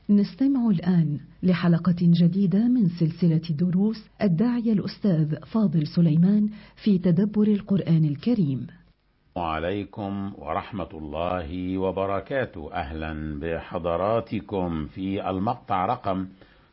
نستمع الآن لحلقة جديدة من سلسلة دروس الداعية الأستاذ فاضل سليمان في تدبر القرآن الكريم. وعليكم ورحمة الله وبركاته أهلا بحضراتكم في المقطع رقم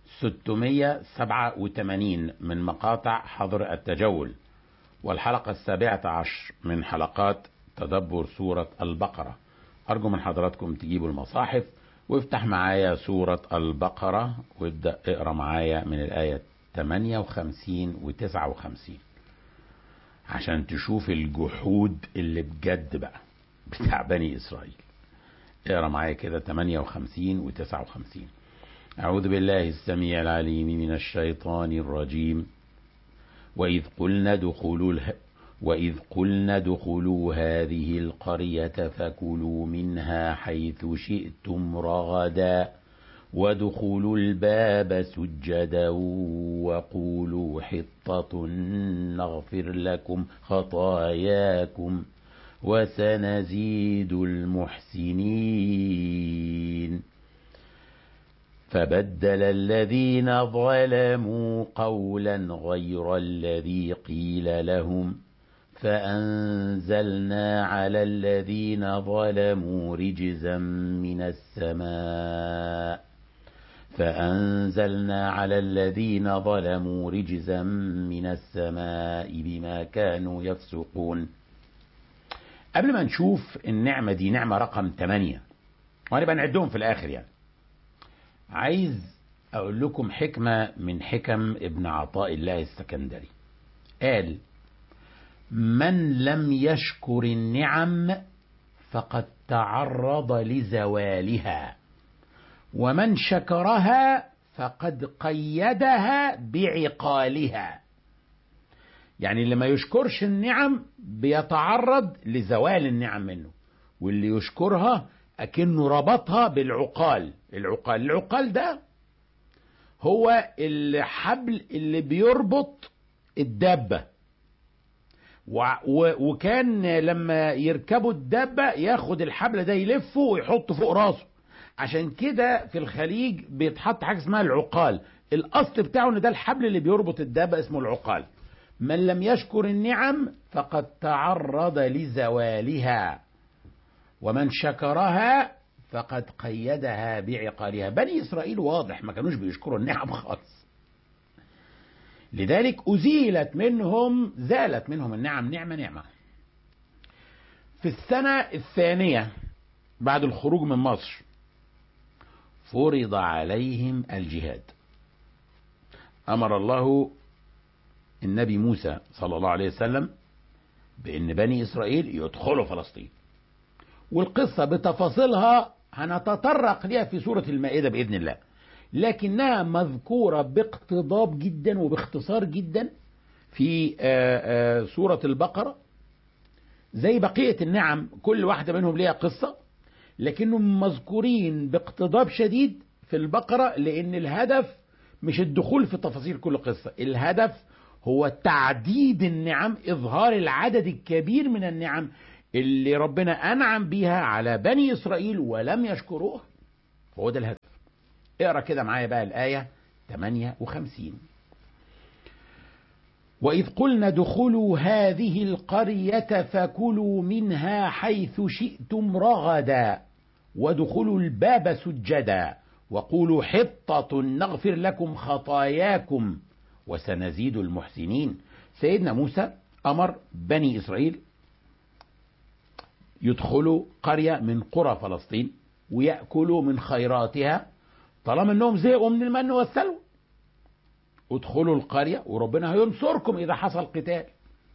687 من مقاطع حظر التجول والحلقة السابعة عشر من حلقات تدبر سورة البقرة أرجو من حضراتكم تجيبوا المصاحف وافتح معايا سورة البقرة وابدأ اقرا معايا من الآية 58 و 59 عشان تشوف الجحود اللي بجد بقى بتاع بني إسرائيل اقرا معايا كده 58 و 59 أعوذ بالله السميع العليم من الشيطان الرجيم وإذ قلنا ادخلوا اله... وإذ قلنا ادخلوا هذه القرية فكلوا منها حيث شئتم رغدا وادخلوا الباب سجدا وقولوا حطة نغفر لكم خطاياكم وسنزيد المحسنين فبدل الذين ظلموا قولا غير الذي قيل لهم فأنزلنا على الذين ظلموا رجزا من السماء فأنزلنا على الذين ظلموا رجزا من السماء بما كانوا يفسقون قبل ما نشوف النعمة دي نعمة رقم 8 وهنبقى نعدهم في الآخر يعني عايز أقول لكم حكمة من حكم ابن عطاء الله السكندري قال من لم يشكر النعم فقد تعرض لزوالها ومن شكرها فقد قيدها بعقالها يعني اللي ما يشكرش النعم بيتعرض لزوال النعم منه واللي يشكرها أكنه ربطها بالعقال العقال العقال ده هو الحبل اللي بيربط الدابة وكان لما يركبوا الدابة ياخد الحبل ده يلفه ويحطه فوق راسه عشان كده في الخليج بيتحط حاجة اسمها العقال الأصل بتاعه ان ده الحبل اللي بيربط الدابة اسمه العقال من لم يشكر النعم فقد تعرض لزوالها ومن شكرها فقد قيدها بعقالها بني إسرائيل واضح ما كانوش بيشكروا النعم خالص لذلك أزيلت منهم زالت منهم النعم نعمة نعمة في السنة الثانية بعد الخروج من مصر فرض عليهم الجهاد أمر الله النبي موسى صلى الله عليه وسلم بأن بني إسرائيل يدخلوا فلسطين والقصة بتفاصيلها هنتطرق ليها في سورة المائدة بإذن الله لكنها مذكورة باقتضاب جدا وباختصار جدا في سورة البقرة زي بقية النعم كل واحدة منهم ليها قصة لكنهم مذكورين باقتضاب شديد في البقرة لأن الهدف مش الدخول في تفاصيل كل قصة الهدف هو تعديد النعم إظهار العدد الكبير من النعم اللي ربنا أنعم بيها على بني إسرائيل ولم يشكروه فهو ده الهدف اقرا كده معايا بقى الآية 58 وإذ قلنا ادخلوا هذه القرية فكلوا منها حيث شئتم رغدا وادخلوا الباب سجدا وقولوا حطة نغفر لكم خطاياكم وسنزيد المحسنين سيدنا موسى أمر بني إسرائيل يدخلوا قرية من قرى فلسطين ويأكلوا من خيراتها طالما انهم زهقوا من المن والسلوى ادخلوا القرية وربنا هينصركم إذا حصل قتال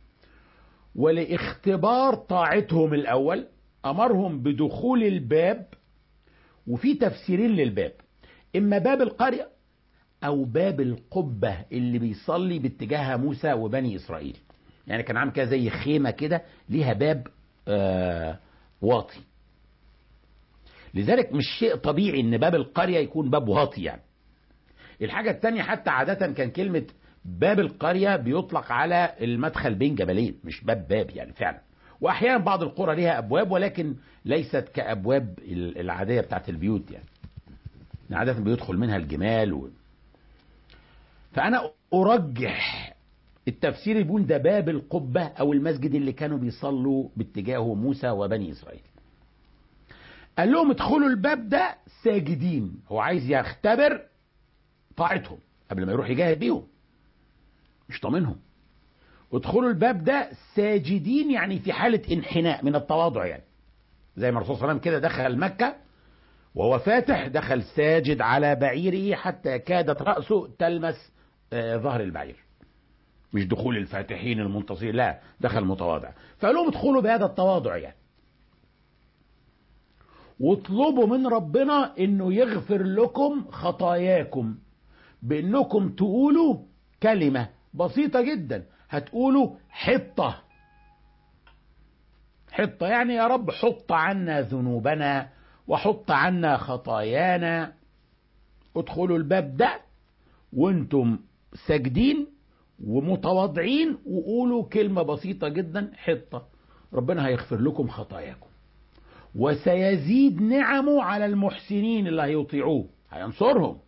ولاختبار طاعتهم الأول أمرهم بدخول الباب وفي تفسيرين للباب إما باب القرية أو باب القبة اللي بيصلي باتجاهها موسى وبني إسرائيل يعني كان عامل كده زي خيمة كده ليها باب آه واطي لذلك مش شيء طبيعي ان باب القرية يكون باب واطي يعني الحاجة التانية حتى عادة كان كلمة باب القرية بيطلق على المدخل بين جبلين مش باب باب يعني فعلا واحيانا بعض القرى ليها ابواب ولكن ليست كابواب العادية بتاعت البيوت يعني عادة بيدخل منها الجمال و... فأنا أرجح التفسير اللي بيقول ده باب القبة أو المسجد اللي كانوا بيصلوا باتجاهه موسى وبني إسرائيل قال لهم ادخلوا الباب ده ساجدين هو عايز يختبر طاعتهم قبل ما يروح يجاهد بيهم مش طامنهم ادخلوا الباب ده ساجدين يعني في حالة انحناء من التواضع يعني زي ما الرسول صلى الله عليه وسلم كده دخل مكة وهو فاتح دخل ساجد على بعيره حتى كادت رأسه تلمس آه ظهر البعير مش دخول الفاتحين المنتصرين لا دخل متواضع فقال لهم ادخلوا بهذا التواضع يعني واطلبوا من ربنا انه يغفر لكم خطاياكم بانكم تقولوا كلمة بسيطة جدا هتقولوا حطة حطة يعني يا رب حط عنا ذنوبنا وحط عنا خطايانا ادخلوا الباب ده وانتم ساجدين ومتواضعين وقولوا كلمة بسيطة جدا حطة ربنا هيغفر لكم خطاياكم وسيزيد نعمه على المحسنين اللي هيطيعوه هينصرهم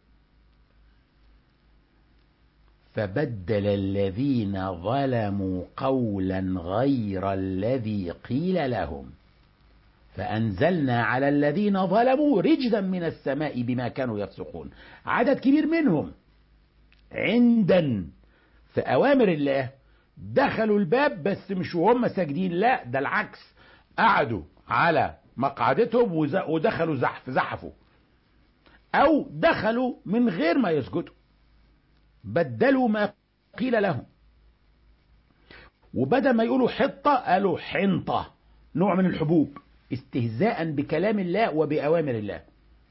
فبدل الذين ظلموا قولا غير الذي قيل لهم فأنزلنا على الذين ظلموا رجزا من السماء بما كانوا يفسقون عدد كبير منهم عندًا في أوامر الله دخلوا الباب بس مش وهم ساجدين لا ده العكس قعدوا على مقعدتهم ودخلوا زحف زحفوا أو دخلوا من غير ما يسجدوا بدلوا ما قيل لهم وبدل ما يقولوا حطة قالوا حنطة نوع من الحبوب استهزاء بكلام الله وبأوامر الله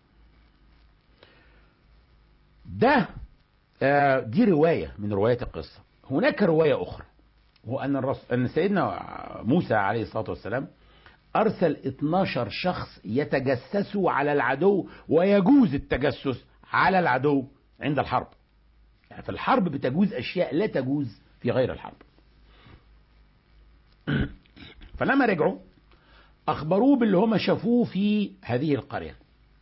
ده دي رواية من روايات القصة هناك رواية أخرى هو أن, الرسول أن سيدنا موسى عليه الصلاة والسلام أرسل 12 شخص يتجسسوا على العدو ويجوز التجسس على العدو عند الحرب يعني في الحرب بتجوز أشياء لا تجوز في غير الحرب فلما رجعوا أخبروه باللي هم شافوه في هذه القرية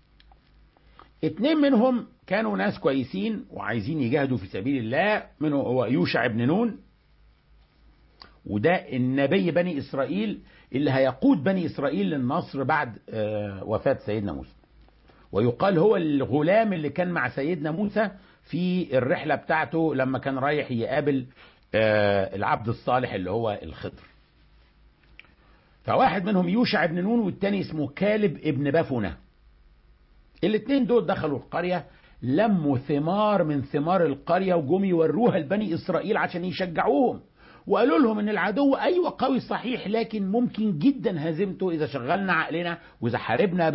اتنين منهم كانوا ناس كويسين وعايزين يجاهدوا في سبيل الله منه هو يوشع بن نون وده النبي بني إسرائيل اللي هيقود بني إسرائيل للنصر بعد وفاة سيدنا موسى ويقال هو الغلام اللي كان مع سيدنا موسى في الرحلة بتاعته لما كان رايح يقابل العبد الصالح اللي هو الخضر فواحد منهم يوشع بن نون والتاني اسمه كالب ابن بافونه الاثنين دول دخلوا القرية لموا ثمار من ثمار القرية وجم يوروها لبني إسرائيل عشان يشجعوهم وقالوا لهم ان العدو ايوه قوي صحيح لكن ممكن جدا هزيمته اذا شغلنا عقلنا واذا حاربنا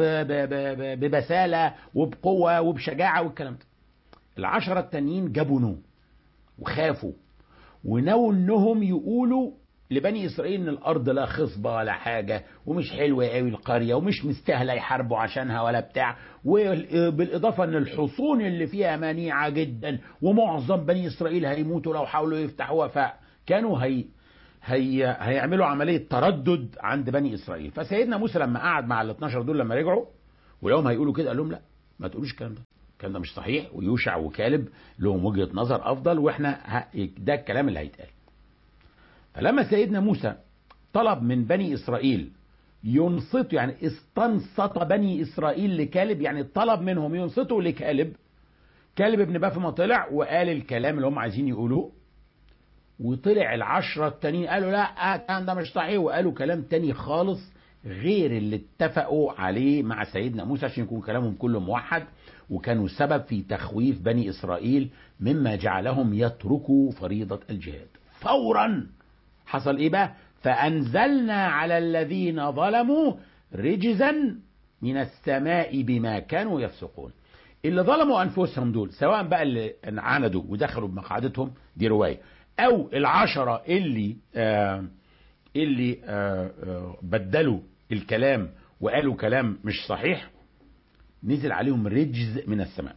ببساله وبقوه وبشجاعه والكلام ده. العشره التانيين جابوا نوم وخافوا ونووا انهم يقولوا لبني اسرائيل ان الارض لا خصبه ولا حاجه ومش حلوه قوي القريه ومش مستاهله يحاربوا عشانها ولا بتاع وبالاضافه ان الحصون اللي فيها منيعه جدا ومعظم بني اسرائيل هيموتوا لو حاولوا يفتحوها فكانوا هي هي هيعملوا عمليه تردد عند بني اسرائيل فسيدنا موسى لما قعد مع ال 12 دول لما رجعوا ولهم هيقولوا كده قال لهم لا ما تقولوش الكلام ده الكلام ده مش صحيح ويوشع وكالب لهم وجهه نظر افضل واحنا ده الكلام اللي هيتقال فلما سيدنا موسى طلب من بني إسرائيل ينصتوا يعني استنصت بني إسرائيل لكالب يعني طلب منهم ينصتوا لكالب كالب ابن بافما طلع وقال الكلام اللي هم عايزين يقولوه وطلع العشرة التانيين قالوا لا الكلام ده مش صحيح وقالوا كلام تاني خالص غير اللي اتفقوا عليه مع سيدنا موسى عشان يكون كلامهم كله موحد وكانوا سبب في تخويف بني إسرائيل مما جعلهم يتركوا فريضة الجهاد فورا حصل ايه بقى فانزلنا على الذين ظلموا رجزا من السماء بما كانوا يفسقون اللي ظلموا انفسهم دول سواء بقى اللي عاندوا ودخلوا بمقعدتهم دي روايه او العشره اللي آه اللي آه آه بدلوا الكلام وقالوا كلام مش صحيح نزل عليهم رجز من السماء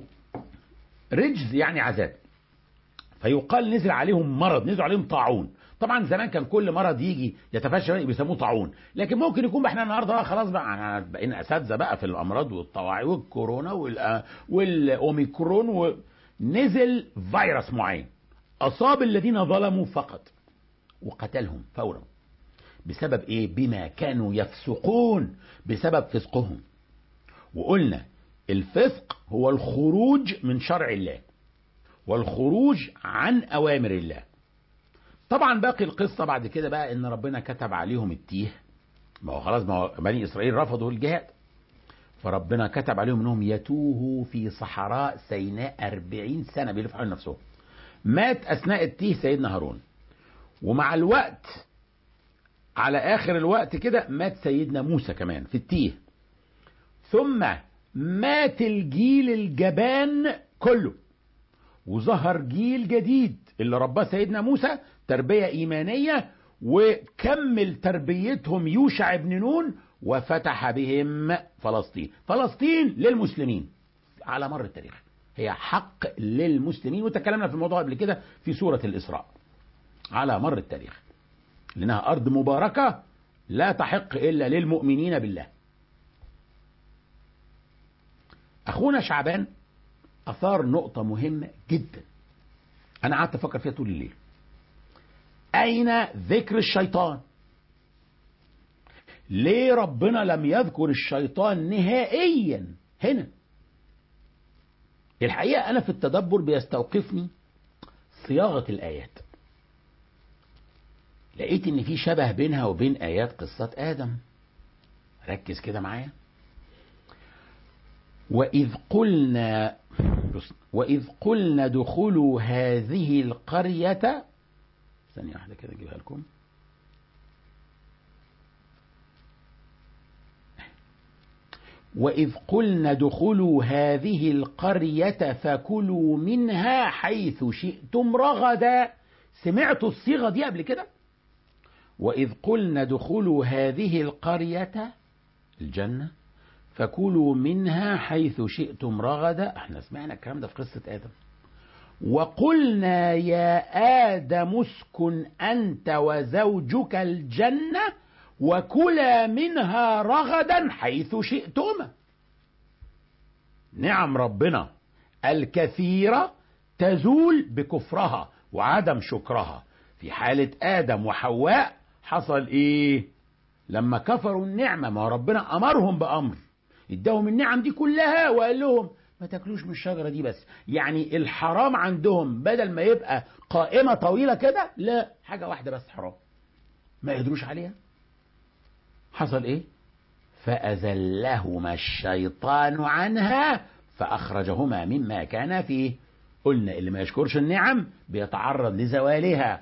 رجز يعني عذاب فيقال نزل عليهم مرض نزل عليهم طاعون طبعا زمان كان كل مرض يجي يتفشى بيسموه طاعون لكن ممكن يكون احنا النهارده بقى خلاص بقى احنا بقينا اساتذه بقى في الامراض والطواعي والكورونا والأ- والاوميكرون ونزل فيروس معين اصاب الذين ظلموا فقط وقتلهم فورا بسبب ايه بما كانوا يفسقون بسبب فسقهم وقلنا الفسق هو الخروج من شرع الله والخروج عن اوامر الله طبعا باقي القصه بعد كده بقى ان ربنا كتب عليهم التيه ما هو خلاص ما هو بني اسرائيل رفضوا الجهاد فربنا كتب عليهم انهم يتوهوا في صحراء سيناء أربعين سنه بيلفوا حول نفسهم مات اثناء التيه سيدنا هارون ومع الوقت على اخر الوقت كده مات سيدنا موسى كمان في التيه ثم مات الجيل الجبان كله وظهر جيل جديد اللي رباه سيدنا موسى تربية إيمانية وكمل تربيتهم يوشع بن نون وفتح بهم فلسطين فلسطين للمسلمين على مر التاريخ هي حق للمسلمين وتكلمنا في الموضوع قبل كده في سورة الإسراء على مر التاريخ لأنها أرض مباركة لا تحق إلا للمؤمنين بالله أخونا شعبان أثار نقطة مهمة جدا أنا قعدت أفكر فيها طول الليل أين ذكر الشيطان ليه ربنا لم يذكر الشيطان نهائيا هنا الحقيقة أنا في التدبر بيستوقفني صياغة الآيات لقيت إن في شبه بينها وبين آيات قصة آدم ركز كده معايا وإذ قلنا بص، وإذ قلنا ادخلوا هذه القرية ثانية واحدة كده أجيبها لكم وإذ قلنا ادخلوا هذه القرية فكلوا منها حيث شئتم رغدا سمعتوا الصيغة دي قبل كده وإذ قلنا ادخلوا هذه القرية الجنة فكلوا منها حيث شئتم رغدا احنا سمعنا الكلام ده في قصة آدم وقلنا يا آدم اسكن أنت وزوجك الجنة وكلا منها رغدا حيث شئتما نعم ربنا الكثيرة تزول بكفرها وعدم شكرها في حالة آدم وحواء حصل إيه لما كفروا النعمة ما ربنا أمرهم بأمر اداهم النعم دي كلها وقال لهم ما تاكلوش من الشجرة دي بس يعني الحرام عندهم بدل ما يبقى قائمة طويلة كده لا حاجة واحدة بس حرام ما يقدروش عليها حصل ايه فأزلهما الشيطان عنها فأخرجهما مما كان فيه قلنا اللي ما يشكرش النعم بيتعرض لزوالها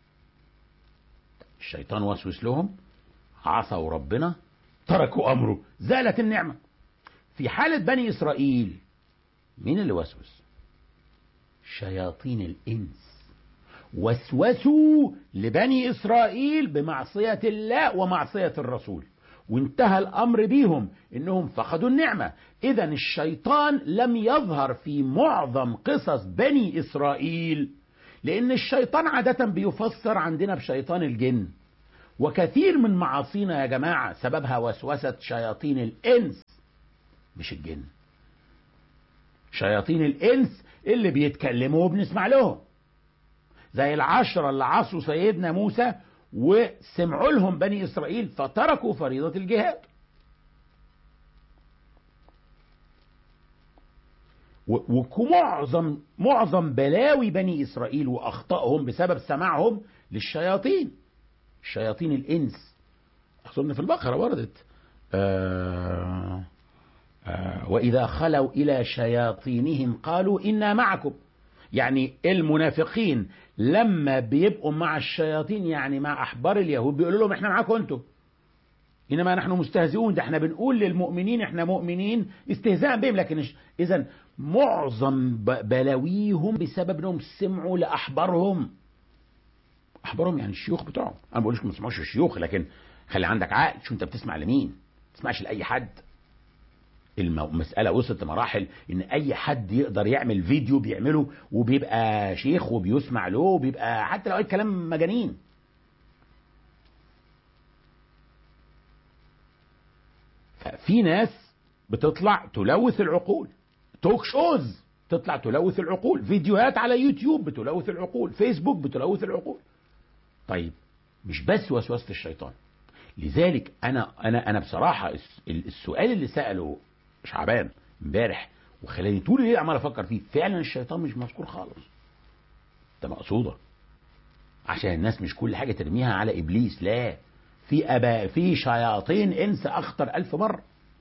الشيطان وسوس لهم عصوا ربنا تركوا أمره زالت النعمة في حالة بني إسرائيل مين اللي وسوس شياطين الإنس وسوسوا لبني إسرائيل بمعصية الله ومعصية الرسول وانتهى الأمر بيهم إنهم فقدوا النعمة إذا الشيطان لم يظهر في معظم قصص بني إسرائيل لأن الشيطان عادة بيفسر عندنا بشيطان الجن وكثير من معاصينا يا جماعة سببها وسوسة شياطين الإنس مش الجن شياطين الإنس اللي بيتكلموا وبنسمع لهم زي العشرة اللي عصوا سيدنا موسى وسمعوا لهم بني إسرائيل فتركوا فريضة الجهاد ومعظم معظم بلاوي بني إسرائيل وأخطائهم بسبب سماعهم للشياطين شياطين الإنس أظن في البقرة وردت آه آه وإذا خلوا إلى شياطينهم قالوا إنا معكم يعني المنافقين لما بيبقوا مع الشياطين يعني مع أحبار اليهود بيقولوا لهم احنا معاكم انتم إنما نحن مستهزئون ده احنا بنقول للمؤمنين احنا مؤمنين استهزاء بهم لكن إذا معظم بلاويهم بسبب انهم سمعوا لأحبارهم أحبارهم يعني الشيوخ بتوعهم أنا ما بقولش ما تسمعوش الشيوخ لكن خلي عندك عقل شو أنت بتسمع لمين ما تسمعش لأي حد المسألة وصلت لمراحل إن أي حد يقدر يعمل فيديو بيعمله وبيبقى شيخ وبيسمع له وبيبقى حتى لو قال كلام مجانين في ناس بتطلع تلوث العقول توك شوز تطلع تلوث العقول فيديوهات على يوتيوب بتلوث العقول فيسبوك بتلوث العقول طيب مش بس وسوسة الشيطان لذلك انا انا انا بصراحه السؤال اللي ساله شعبان امبارح وخلاني طول الليل عمال افكر فيه فعلا الشيطان مش مذكور خالص ده مقصوده عشان الناس مش كل حاجه ترميها على ابليس لا في ابا في شياطين انس اخطر الف مره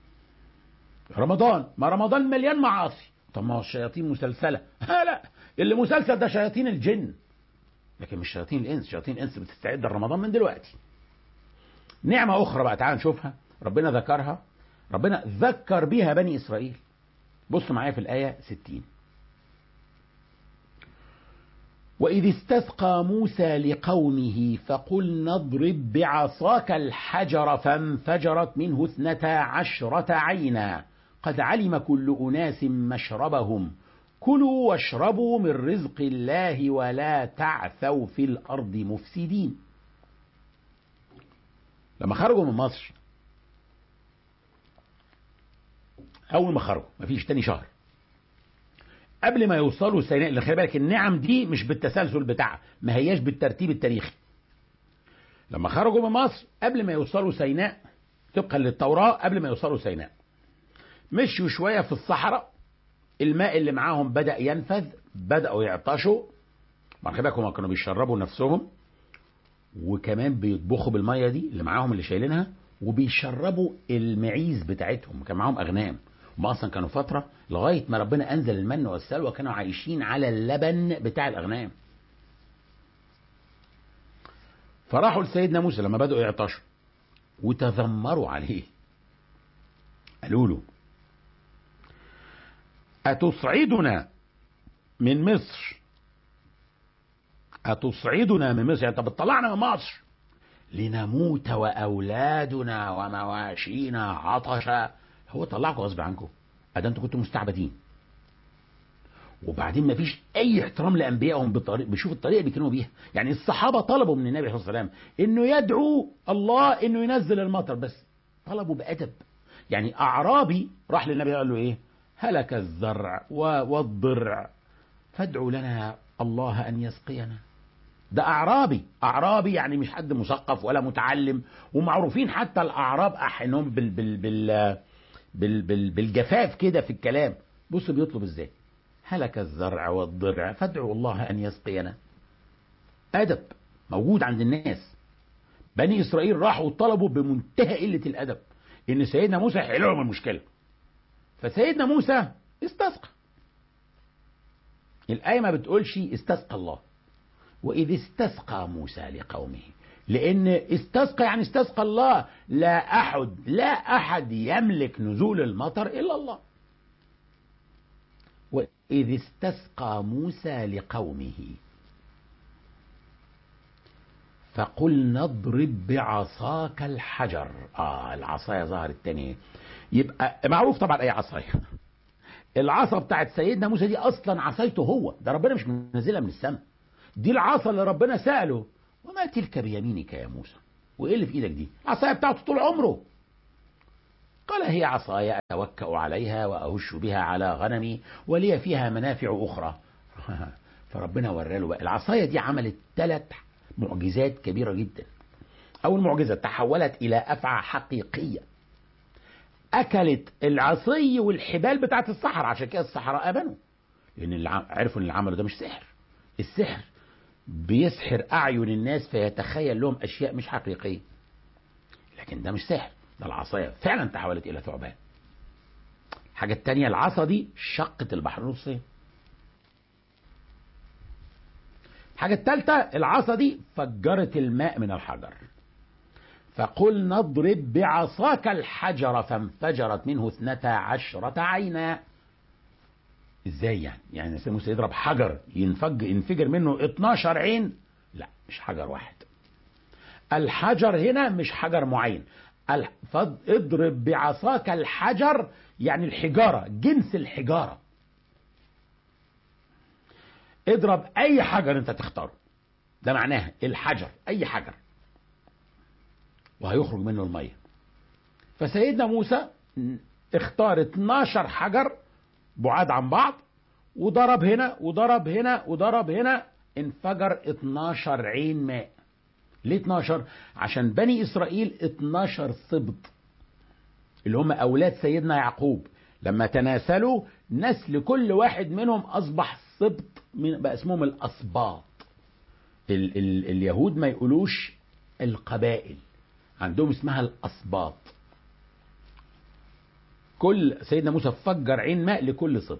رمضان ما رمضان مليان معاصي طب ما هو الشياطين مسلسله ها لا اللي مسلسل ده شياطين الجن لكن مش شياطين الانس شياطين الانس بتستعد لرمضان من دلوقتي نعمه اخرى بقى تعال نشوفها ربنا ذكرها ربنا ذكر بها بني اسرائيل بص معايا في الايه 60 وإذ استسقى موسى لقومه فقل اضرب بعصاك الحجر فانفجرت منه اثنتا عشرة عينا قد علم كل أناس مشربهم كلوا واشربوا من رزق الله ولا تعثوا في الأرض مفسدين لما خرجوا من مصر أول ما خرجوا مفيش تاني شهر قبل ما يوصلوا سيناء اللي خلي بالك النعم دي مش بالتسلسل بتاعها ما هياش بالترتيب التاريخي لما خرجوا من مصر قبل ما يوصلوا سيناء طبقا للتوراة قبل ما يوصلوا سيناء مشوا شوية في الصحراء الماء اللي معاهم بدأ ينفذ بدأوا يعطشوا ما خلي بالك هم كانوا بيشربوا نفسهم وكمان بيطبخوا بالمية دي اللي معاهم اللي شايلينها وبيشربوا المعيز بتاعتهم كان معاهم أغنام هم اصلا كانوا فتره لغايه ما ربنا انزل المن والسلوى كانوا عايشين على اللبن بتاع الاغنام فراحوا لسيدنا موسى لما بدأوا يعطشوا وتذمروا عليه قالوا له أتصعدنا من مصر أتصعدنا من مصر يعني طب طلعنا من مصر لنموت وأولادنا ومواشينا عطشا هو طلعكم غصب عنكم ادام انتوا كنتوا مستعبدين وبعدين ما فيش اي احترام لانبيائهم بالطريق بيشوف الطريقه اللي بيكلموا بيها يعني الصحابه طلبوا من النبي عليه الصلاه والسلام انه يدعو الله انه ينزل المطر بس طلبوا بادب يعني اعرابي راح للنبي قال له ايه هلك الزرع والضرع فادعوا لنا الله ان يسقينا ده اعرابي اعرابي يعني مش حد مثقف ولا متعلم ومعروفين حتى الاعراب احيانهم بال بال بال بال بال بالجفاف كده في الكلام بص بيطلب ازاي هلك الزرع والضرع فادعوا الله ان يسقينا ادب موجود عند الناس بني اسرائيل راحوا طلبوا بمنتهى قله الادب ان سيدنا موسى يحل لهم المشكله فسيدنا موسى استسقى الايه ما بتقولش استسقى الله واذ استسقى موسى لقومه لان استسقى يعني استسقى الله لا احد لا احد يملك نزول المطر الا الله واذ استسقى موسى لقومه فقلنا اضرب بعصاك الحجر اه العصايه ظهرت تاني يبقى معروف طبعا اي عصايه العصا بتاعت سيدنا موسى دي اصلا عصايته هو ده ربنا مش منزلها من السماء دي العصا اللي ربنا ساله وما تلك بيمينك يا موسى وايه اللي في ايدك دي العصايه بتاعته طول عمره قال هي عصاي اتوكا عليها واهش بها على غنمي ولي فيها منافع اخرى فربنا وراله بقى العصايه دي عملت ثلاث معجزات كبيره جدا اول معجزه تحولت الى افعى حقيقيه اكلت العصي والحبال بتاعت الصحراء عشان كده الصحراء امنوا لان اللي عرفوا ان اللي عمله ده مش سحر السحر بيسحر اعين الناس فيتخيل لهم اشياء مش حقيقيه لكن ده مش سحر ده العصايه فعلا تحولت الى ثعبان الحاجه التانية العصا دي شقت البحر نصين الحاجة الثالثة العصا دي فجرت الماء من الحجر فقلنا اضرب بعصاك الحجر فانفجرت منه اثنتا عشرة عينا ازاي يعني يعني سيدنا موسى يضرب حجر ينفجر ينفجر منه 12 عين لا مش حجر واحد الحجر هنا مش حجر معين اضرب بعصاك الحجر يعني الحجارة جنس الحجارة اضرب اي حجر انت تختاره ده معناها الحجر اي حجر وهيخرج منه الميه فسيدنا موسى اختار 12 حجر بعاد عن بعض وضرب هنا وضرب هنا وضرب هنا انفجر 12 عين ماء ليه 12 عشان بني اسرائيل 12 سبط اللي هم اولاد سيدنا يعقوب لما تناسلوا نسل كل واحد منهم اصبح سبط من بقى اسمهم الاسباط ال ال اليهود ما يقولوش القبائل عندهم اسمها الاسباط كل سيدنا موسى فجر عين ماء لكل سبط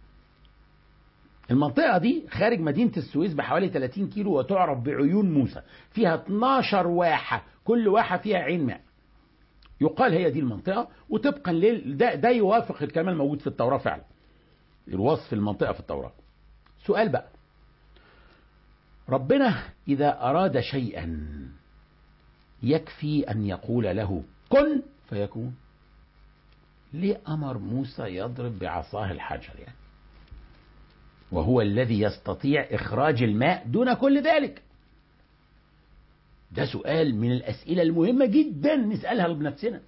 المنطقة دي خارج مدينة السويس بحوالي 30 كيلو وتعرف بعيون موسى فيها 12 واحة كل واحة فيها عين ماء يقال هي دي المنطقة وطبقا لل ده, ده يوافق الكلام الموجود في التوراة فعلا الوصف المنطقة في التوراة سؤال بقى ربنا إذا أراد شيئا يكفي أن يقول له كن فيكون ليه أمر موسى يضرب بعصاه الحجر يعني وهو الذي يستطيع إخراج الماء دون كل ذلك ده سؤال من الأسئلة المهمة جدا نسألها بنفسنا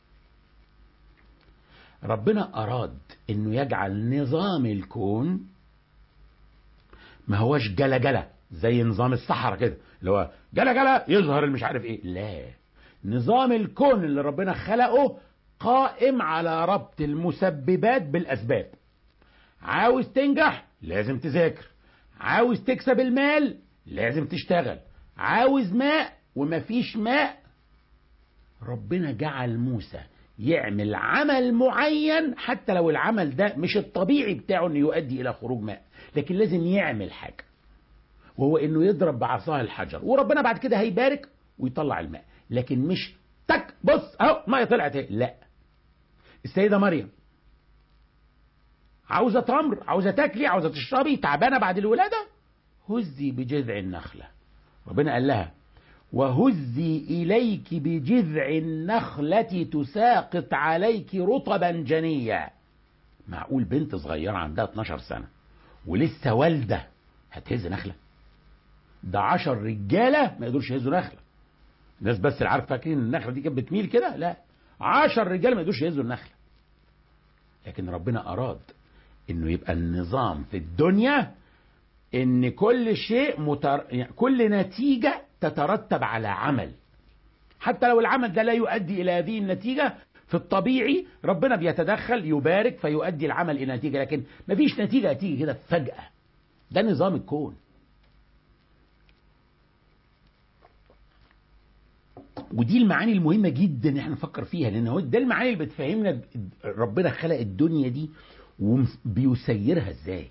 ربنا أراد أنه يجعل نظام الكون ما هوش جلا جلا زي نظام الصحراء كده اللي هو جلا جلا يظهر المش عارف ايه لا نظام الكون اللي ربنا خلقه قائم على ربط المسببات بالأسباب عاوز تنجح لازم تذاكر عاوز تكسب المال لازم تشتغل عاوز ماء ومفيش ماء ربنا جعل موسى يعمل عمل معين حتى لو العمل ده مش الطبيعي بتاعه انه يؤدي الى خروج ماء لكن لازم يعمل حاجه وهو انه يضرب بعصاه الحجر وربنا بعد كده هيبارك ويطلع الماء لكن مش تك بص اهو ميه طلعت اهي لا السيده مريم عاوزه تمر عاوزه تاكلي عاوزه تشربي تعبانه بعد الولاده هزي بجذع النخله ربنا قال لها وهزي اليك بجذع النخله تساقط عليك رطبا جنيا معقول بنت صغيره عندها 12 سنه ولسه والده هتهز نخله ده عشر رجاله ما يقدروش يهزوا نخله الناس بس اللي عارفه فاكرين النخله دي كانت بتميل كده لا عشر رجاله ما يقدروش يهزوا النخله لكن ربنا اراد انه يبقى النظام في الدنيا ان كل شيء متر... يعني كل نتيجه تترتب على عمل حتى لو العمل ده لا يؤدي الى هذه النتيجه في الطبيعي ربنا بيتدخل يبارك فيؤدي العمل الى نتيجه لكن مفيش نتيجه هتيجي كده فجاه ده نظام الكون ودي المعاني المهمة جدا ان احنا نفكر فيها لان هو ده المعاني اللي بتفهمنا ربنا خلق الدنيا دي وبيسيرها ازاي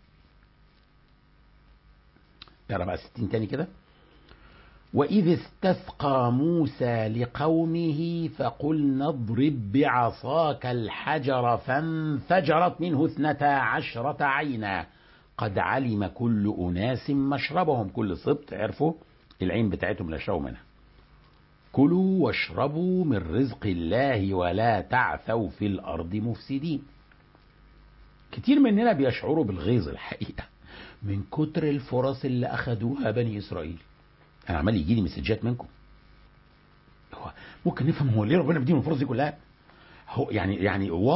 اقرا بقى 60 تاني كده وإذ استسقى موسى لقومه فقلنا اضرب بعصاك الحجر فانفجرت منه اثنتا عشرة عينا قد علم كل أناس مشربهم كل سبط عرفوا العين بتاعتهم اللي يشربوا منها كلوا واشربوا من رزق الله ولا تعثوا في الأرض مفسدين كتير مننا بيشعروا بالغيظ الحقيقة من كتر الفرص اللي أخدوها بني إسرائيل أنا عمال يجي لي مسجات منكم هو ممكن نفهم هو ليه ربنا بيديهم الفرص دي كلها هو يعني يعني